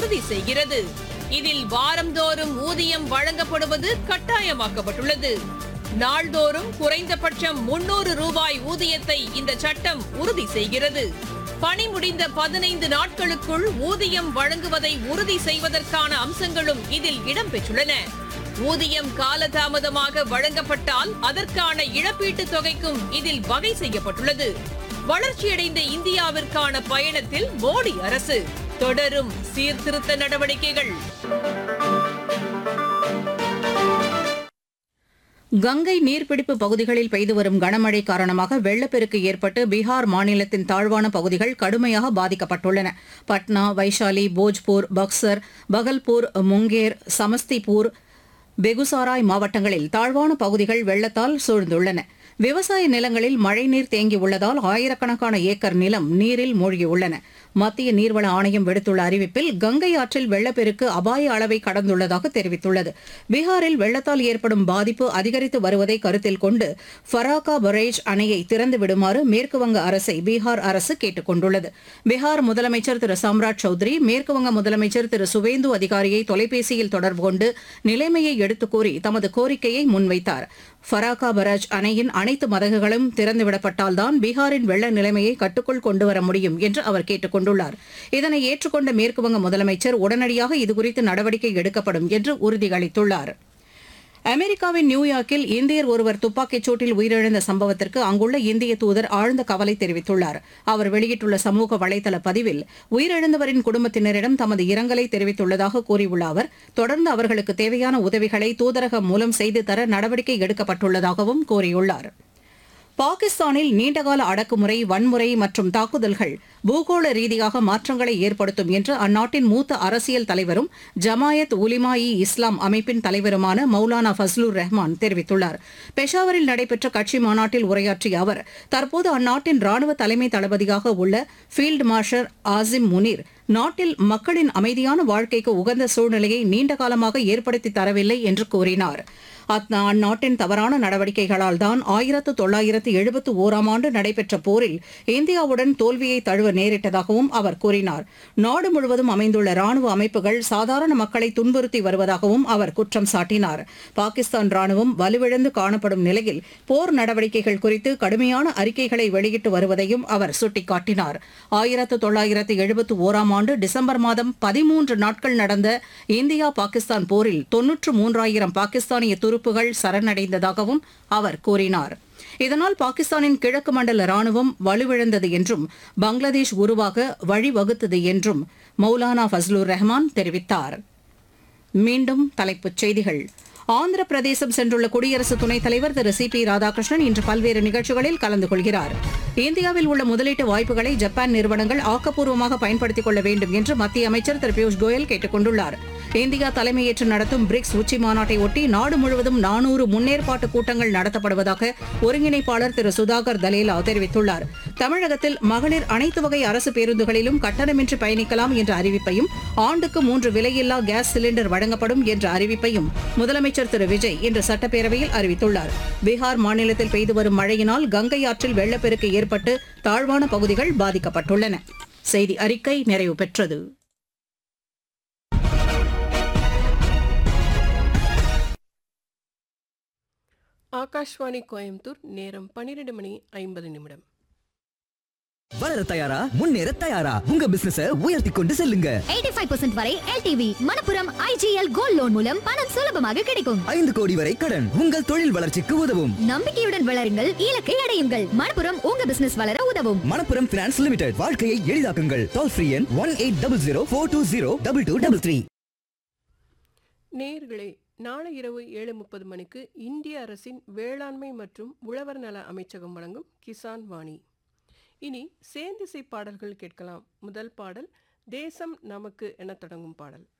உறுதி செய்கிறது இதில் வாரந்தோறும் ஊதியம் வழங்கப்படுவது கட்டாயமாக்கப்பட்டுள்ளது நாள்தோறும் குறைந்தபட்சம் முன்னூறு ரூபாய் ஊதியத்தை இந்த சட்டம் உறுதி செய்கிறது பணி முடிந்த பதினைந்து நாட்களுக்குள் ஊதியம் வழங்குவதை உறுதி செய்வதற்கான அம்சங்களும் இதில் இடம்பெற்றுள்ளன ஊதியம் காலதாமதமாக வழங்கப்பட்டால் அதற்கான இழப்பீட்டுத் தொகைக்கும் இதில் வகை செய்யப்பட்டுள்ளது வளர்ச்சியடைந்த இந்தியாவிற்கான பயணத்தில் மோடி அரசு தொடரும் சீர்திருத்த நடவடிக்கைகள் கங்கை நீர்பிடிப்பு பகுதிகளில் பெய்து வரும் கனமழை காரணமாக வெள்ளப்பெருக்கு ஏற்பட்டு பீகார் மாநிலத்தின் தாழ்வான பகுதிகள் கடுமையாக பாதிக்கப்பட்டுள்ளன பட்னா வைஷாலி போஜ்பூர் பக்சர் பகல்பூர் முங்கேர் சமஸ்திபூர் பெகுசாராய் மாவட்டங்களில் தாழ்வான பகுதிகள் வெள்ளத்தால் சூழ்ந்துள்ளன விவசாய நிலங்களில் மழைநீர் தேங்கியுள்ளதால் ஆயிரக்கணக்கான ஏக்கர் நிலம் நீரில் மூழ்கியுள்ளன மத்திய நீர்வள ஆணையம் விடுத்துள்ள அறிவிப்பில் கங்கை ஆற்றில் வெள்ளப்பெருக்கு அபாய அளவை கடந்துள்ளதாக தெரிவித்துள்ளது பீகாரில் வெள்ளத்தால் ஏற்படும் பாதிப்பு அதிகரித்து வருவதை கருத்தில் கொண்டு ஃபராக்கா பரேஜ் அணையை திறந்து விடுமாறு மேற்குவங்க அரசை பீகார் அரசு கேட்டுக் கொண்டுள்ளது பீகார் முதலமைச்சர் திரு சம்ராட் சௌத்ரி மேற்குவங்க முதலமைச்சர் திரு சுவேந்து அதிகாரியை தொலைபேசியில் தொடர்பு கொண்டு நிலைமையை எடுத்துக் கூறி தமது கோரிக்கையை முன்வைத்தார் ஃபராக்கா பராஜ் அணையின் அனைத்து மதகுகளும் திறந்துவிடப்பட்டால்தான் பீகாரின் வெள்ள நிலைமையை கட்டுக்குள் கொண்டுவர முடியும் என்று அவர் கேட்டுக் கொண்டுள்ளார் இதனை ஏற்றுக்கொண்ட மேற்குவங்க முதலமைச்சர் உடனடியாக இதுகுறித்து நடவடிக்கை எடுக்கப்படும் என்று உறுதியளித்துள்ளார் அமெரிக்காவின் நியூயார்க்கில் இந்தியர் ஒருவர் துப்பாக்கிச் சூட்டில் உயிரிழந்த சம்பவத்திற்கு அங்குள்ள இந்திய தூதர் ஆழ்ந்த கவலை தெரிவித்துள்ளார் அவர் வெளியிட்டுள்ள சமூக வலைதள பதிவில் உயிரிழந்தவரின் குடும்பத்தினரிடம் தமது இரங்கலை தெரிவித்துள்ளதாக கூறியுள்ள அவர் தொடர்ந்து அவர்களுக்கு தேவையான உதவிகளை தூதரகம் மூலம் செய்து தர நடவடிக்கை எடுக்கப்பட்டுள்ளதாகவும் கூறியுள்ளார் பாகிஸ்தானில் நீண்டகால அடக்குமுறை வன்முறை மற்றும் தாக்குதல்கள் பூகோள ரீதியாக மாற்றங்களை ஏற்படுத்தும் என்று அந்நாட்டின் மூத்த அரசியல் தலைவரும் ஜமாயத் உலிமா இ இஸ்லாம் அமைப்பின் தலைவருமான மௌலானா ஃபஸ்லுர் ரஹ்மான் தெரிவித்துள்ளார் பெஷாவரில் நடைபெற்ற கட்சி மாநாட்டில் உரையாற்றிய அவர் தற்போது அந்நாட்டின் ராணுவ தலைமை தளபதியாக உள்ள ஃபீல்டு மார்ஷல் ஆசிம் முனீர் நாட்டில் மக்களின் அமைதியான வாழ்க்கைக்கு உகந்த சூழ்நிலையை நீண்ட காலமாக ஏற்படுத்தி தரவில்லை என்று கூறினார் அத்- அந்நாட்டின் தவறான நடவடிக்கைகளால் தான் ஆயிரத்து தொள்ளாயிரத்து எழுபத்து ஓராம் ஆண்டு நடைபெற்ற போரில் இந்தியாவுடன் தோல்வியை தழுவ நேரிட்டதாகவும் அவர் கூறினார் நாடு முழுவதும் அமைந்துள்ள ராணுவ அமைப்புகள் சாதாரண மக்களை துன்புறுத்தி வருவதாகவும் அவர் குற்றம் சாட்டினார் பாகிஸ்தான் ராணுவம் வலுவிழந்து காணப்படும் நிலையில் போர் நடவடிக்கைகள் குறித்து கடுமையான அறிக்கைகளை வெளியிட்டு வருவதையும் அவர் சுட்டிக்காட்டினார் ஆயிரத்து தொள்ளாயிரத்து எழுபத்து ஓராம் ஆண்டு டிசம்பர் மாதம் பதிமூன்று நாட்கள் நடந்த இந்தியா பாகிஸ்தான் போரில் தொன்னூற்று மூன்றாயிரம் பாகிஸ்தானிய துருப்புகள் சரணடைந்ததாகவும் அவர் கூறினார் இதனால் பாகிஸ்தானின் கிழக்கு மண்டல ராணுவம் வலுவிழந்தது என்றும் பங்களாதேஷ் உருவாக வழிவகுத்தது என்றும் மௌலானா ஃபஸ்லுர் ரஹ்மான் தெரிவித்தார் மீண்டும் தலைப்புச் செய்திகள் ஆந்திர பிரதேசம் சென்றுள்ள குடியரசு துணைத் தலைவர் திரு சி பி ராதாகிருஷ்ணன் இன்று பல்வேறு நிகழ்ச்சிகளில் கலந்து கொள்கிறார் இந்தியாவில் உள்ள முதலீட்டு வாய்ப்புகளை ஜப்பான் நிறுவனங்கள் ஆக்கப்பூர்வமாக பயன்படுத்திக் கொள்ள வேண்டும் என்று மத்திய அமைச்சர் திரு பியூஷ் கோயல் கேட்டுக் கொண்டுள்ளார் இந்தியா தலைமையேற்று நடத்தும் பிரிக்ஸ் உச்சி மாநாட்டை ஒட்டி நாடு முழுவதும் நானூறு முன்னேற்பாட்டு கூட்டங்கள் நடத்தப்படுவதாக ஒருங்கிணைப்பாளர் திரு சுதாகர் தலேலா தெரிவித்துள்ளார் தமிழகத்தில் மகளிர் அனைத்து வகை அரசு பேருந்துகளிலும் கட்டணமின்றி பயணிக்கலாம் என்ற அறிவிப்பையும் ஆண்டுக்கு மூன்று விலையில்லா கேஸ் சிலிண்டர் வழங்கப்படும் என்ற அறிவிப்பையும் முதலமைச்சர் திரு விஜய் இன்று சட்டப்பேரவையில் அறிவித்துள்ளார் பீகார் மாநிலத்தில் பெய்து வரும் மழையினால் கங்கை ஆற்றில் வெள்ளப்பெருக்கு ஏற்பட்டு தாழ்வான பகுதிகள் பாதிக்கப்பட்டுள்ளன செய்தி அறிக்கை நிறைவு பெற்றது ஆகாஷ்வாணி கோயம்புத்தூர் நேரம் பன்னிரெண்டு மணி ஐம்பது நிமிடம் வளர தயாரா முன்னேற தயாரா உங்க பிசினஸ உயர்த்தி கொண்டு செல்லுங்க 85% வரை LTV Manappuram IGL gold loan மூலம் பணம் சுலபமாக கிடைக்கும் ஐந்து கோடி வரை கடன் உங்கள் தொழில் வளர்ச்சிக்கு உதவும் நம்பிக்கையுடன் வளருங்கள் இலக்கை அடையுங்கள் மணப்புரம் உங்க பிசினஸ் வளர உதவும் மணப்புரம் பினான்ஸ் லிமிடெட் வாழ்க்கையை எளிதாக்குங்கள் டோல் ஃப்ரீ எண் one eight double zero four two zero double two double three நேயர்களே நாளை இரவு ஏழு முப்பது மணிக்கு இந்திய அரசின் வேளாண்மை மற்றும் உழவர் நல அமைச்சகம் வழங்கும் கிசான் வாணி இனி சேந்திசை பாடல்கள் கேட்கலாம் முதல் பாடல் தேசம் நமக்கு என தொடங்கும் பாடல்